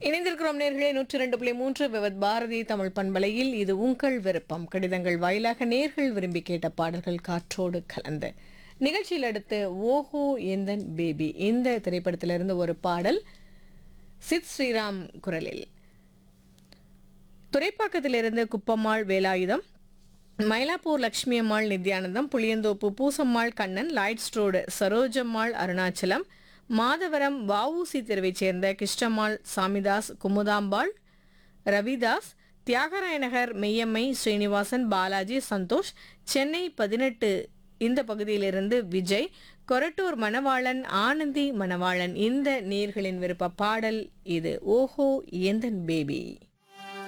இணைந்திருக்கிறோம் நேர்களே நூற்றி ரெண்டு புள்ளி மூன்று விவத் பாரதி தமிழ் பண்பலையில் இது உங்கள் விருப்பம் கடிதங்கள் வாயிலாக நேர்கள் விரும்பி கேட்ட பாடல்கள் காற்றோடு கலந்து நிகழ்ச்சியில் அடுத்து ஓஹோ எந்தன் பேபி இந்த திரைப்படத்திலிருந்து ஒரு பாடல் சித் ஸ்ரீராம் குரலில் துறைப்பாக்கத்திலிருந்து குப்பம்மாள் வேலாயுதம் மயிலாப்பூர் லட்சுமி அம்மாள் நித்யானந்தம் புளியந்தோப்பு பூசம்மாள் கண்ணன் லைட்ஸ் ரோடு சரோஜம்மாள் அருணாச்சலம் மாதவரம் வஉசி தெருவைச் சேர்ந்த கிருஷ்ணம்மாள் சாமிதாஸ் குமுதாம்பாள் ரவிதாஸ் தியாகராய நகர் மெய்யம்மை ஸ்ரீனிவாசன் பாலாஜி சந்தோஷ் சென்னை பதினெட்டு இந்த பகுதியிலிருந்து விஜய் கொரட்டூர் மணவாளன் ஆனந்தி மணவாளன் இந்த நீர்களின் விருப்ப பாடல் இது ஓஹோ எந்தன் பேபி